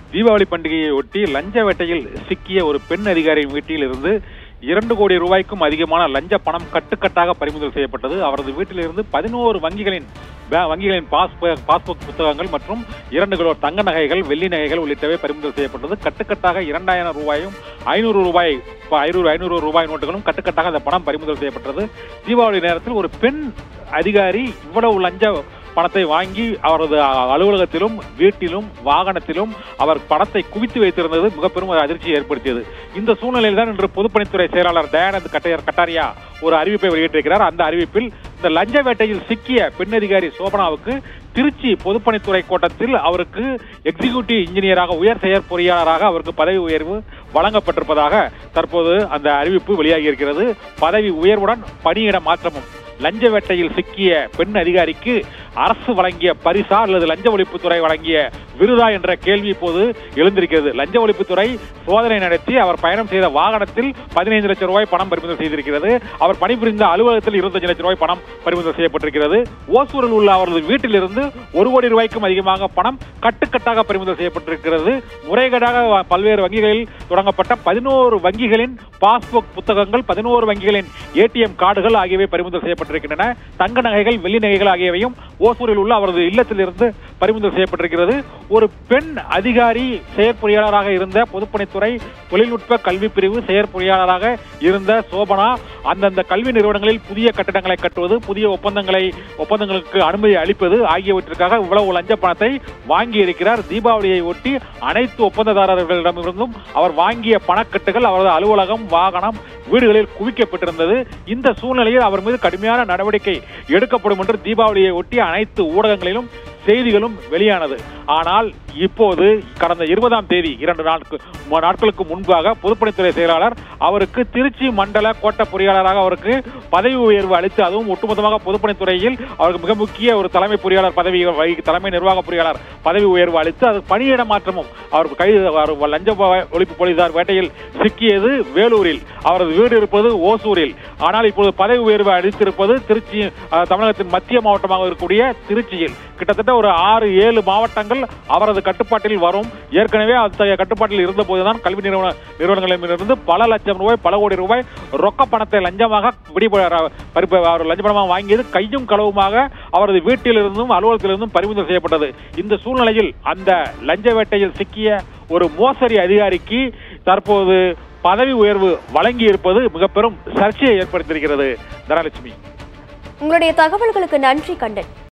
தீபாவளி பண்டிகையை ஒட்டி லஞ்ச வேட்டையில் சிக்கிய ஒரு பெண் அதிகாரியின் வீட்டில் இருந்து இரண்டு கோடி ரூபாய்க்கும் அதிகமான லஞ்ச பணம் கட்டுக்கட்டாக பறிமுதல் செய்யப்பட்டது அவரது வீட்டிலிருந்து பதினோரு வங்கிகளின் பே- வங்கிகளின் பாஸ்புக் பாஸ்புக் புத்தகங்கள் மற்றும் இரண்டு கிலோ தங்க நகைகள் வெள்ளி நகைகள் உள்ளிட்டவை பறிமுதல் செய்யப்பட்டது கட்டுக்கட்டாக இரண்டாயிரம் ரூபாயும் ஐநூறு ரூபாய் ப- ஐநூறு ஐநூறு ரூபாய் நோட்டுகளும் கட்டுக்கட்டாக அந்த பணம் பறிமுதல் செய்யப்பட்டது தீபாவளி நேரத்தில் ஒரு பெண் அதிகாரி இவ்வளவு லஞ்ச பணத்தை வாங்கி அவரது அ- அலுவலகத்திலும் வீட்டிலும் வாகனத்திலும் அவர் பணத்தை குவித்து வைத்திருந்தது மிக பெரும் ஒரு அதிர்ச்சியை ஏற்படுத்தியது இந்த சூழ்நிலையில் தான் இன்று பொதுப்பணித்துறை செயலாளர் தயானந்த் கட்டையர் கட்டாரியா ஒரு அறிவிப்பை வெளியிட்டிருக்கிறார் அந்த அறிவிப்பில் இந்த லஞ்ச வேட்டையில் சிக்கிய பெண் அதிகாரி சோபனாவுக்கு திருச்சி பொதுப்பணித்துறை கோட்டத்தில் அவருக்கு எக்ஸிகியூட்டிவ் இன்ஜினியராக உயர் செயற்பொறியாளராக அவருக்கு பதவி உயர்வு வழங்கப்பட்டிருப்பதாக தற்போது அந்த அறிவிப்பு வெளியாகி இருக்கிறது பதவி உயர்வுடன் பணியிட மாற்றமும் லஞ்ச வேட்டையில் சிக்கிய பெண் அதிகாரிக்கு அரசு வழங்கிய பரிசா அல்லது லஞ்ச ஒழிப்புத்துறை வழங்கிய விருதா என்ற கேள்வி இப்போது எழுந்திருக்கிறது லஞ்ச ஒழிப்புத்துறை சோதனை நடத்தி அவர் பயணம் செய்த வாகனத்தில் பதினைந்து லட்சம் ரூபாய் பணம் பறிமுதல் செய்திருக்கிறது அவர் பணிபுரிந்த அலுவலகத்தில் இருபத்தஞ்சு லட்சம் ரூபாய் பணம் பறிமுதல் செய்யப்பட்டிருக்கிறது ஓசூரில் உள்ள அவரது வீட்டிலிருந்து ஒரு கோடி ரூபாய்க்கும் அதிகமாக பணம் கட்டுக்கட்டாக பறிமுதல் செய்யப்பட்டிருக்கிறது முறைகேடாக வ- பல்வேறு வங்கிகளில் தொடங்கப்பட்ட பதினோரு வங்கிகளின் பாஸ்புக் புத்தகங்கள் பதினோரு வங்கிகளின் ஏடிஎம் கார்டுகள் ஆகியவை பறிமுதல் செய்யப்பட்டிருக்கின்றன தங்க நகைகள் வெள்ளி நகைகள் ஆகியவையும் ஓசூரில் உள்ள அவரது இல்லத்திலிருந்து பறிமுதல் செய்யப்பட்டிருக்கிறது ஒரு பெண் அதிகாரி செயற்பொறியாளராக இருந்த பொதுப்பணித்துறை தொழில்நுட்ப கல்வி பிரிவு செயற்பொறியாளராக இருந்த சோபனா அந்தந்த கல்வி நிறுவனங்களில் புதிய கட்டடங்களை கட்டுவது புதிய ஒப்பந்தங்களை ஒப்பந்தங்களுக்கு அனுமதி அளிப்பது ஆகியவற்றிற்காக இவ்வளவு லஞ்ச பணத்தை வாங்கி இருக்கிறார் தீபாவளியை ஒட்டி அனைத்து ஒப்பந்ததாரர்களிடமிருந்தும் அவர் வாங்கிய பணக்கட்டுகள் அவரது அலுவலகம் வாகனம் வீடுகளில் குவிக்கப்பட்டிருந்தது இந்த சூழ்நிலையில் அவர் மீது கடுமையான நடவடிக்கை எடுக்கப்படும் என்று தீபாவளியை ஒட்டி அனைத்து ஊடகங்களிலும் செய்திகளும் வெளியானது ஆனால் இப்போது கடந்த இருபதாம் தேதி இரண்டு நாட்கு மு- நாட்களுக்கு முன்பாக பொதுப்பணித்துறை செயலாளர் அவருக்கு திருச்சி மண்டல கோட்ட பொறியாளராக அவருக்கு பதவி உயர்வு அளித்து அதுவும் ஒட்டுமொத்தமாக பொதுப்பணித்துறையில் அவருக்கு மிக முக்கிய ஒரு தலைமை பொறியாளர் பதவி வகி- தலைமை நிர்வாக பொறியாளர் பதவி உயர்வு அளித்து அது பணியிட மாற்றமும் அவருக்கு கைது அவர் லஞ்ச ப- ஒழிப்பு போலீசார் வேட்டையில் சிக்கியது வேலூரில் அவரது வீடு இருப்பது ஓசூரில் ஆனால் இப்போது பதவி உயர்வு அளித்திருப்பது திருச்சி அஹ், தமிழகத்தின் மத்திய மாவட்டமாக இருக்கக்கூடிய திருச்சியில் கிட்டத்தட்ட ஒரு ஆறு ஏழு மாவட்டங்கள் அவரது கட்டுப்பாட்டில் வரும் ஏற்கனவே அத்தகைய கட்டுப்பாட்டில் இருந்த போதுதான் கல்வி நிறுவன நிறுவனங்களிடமிருந்து பல லட்சம் ரூபாய் பல கோடி ரூபாய் ரொக்க பணத்தை லஞ்சமாக விடிப பறிப்பு அவர் லஞ்ச பணமாக வாங்கியது கையும் களவுமாக அவரது வீட்டிலிருந்தும் அலுவலகத்திலிருந்தும் பறிமுதல் செய்யப்பட்டது இந்த சூழ்நிலையில் அந்த லஞ்ச வேட்டையில் சிக்கிய ஒரு மோசடி அதிகாரிக்கு தற்போது பதவி உயர்வு வழங்கி இருப்பது மிக பெரும் சர்ச்சையை ஏற்படுத்தியிருக்கிறது தனலட்சுமி உங்களுடைய தகவல்களுக்கு நன்றி கண்டன்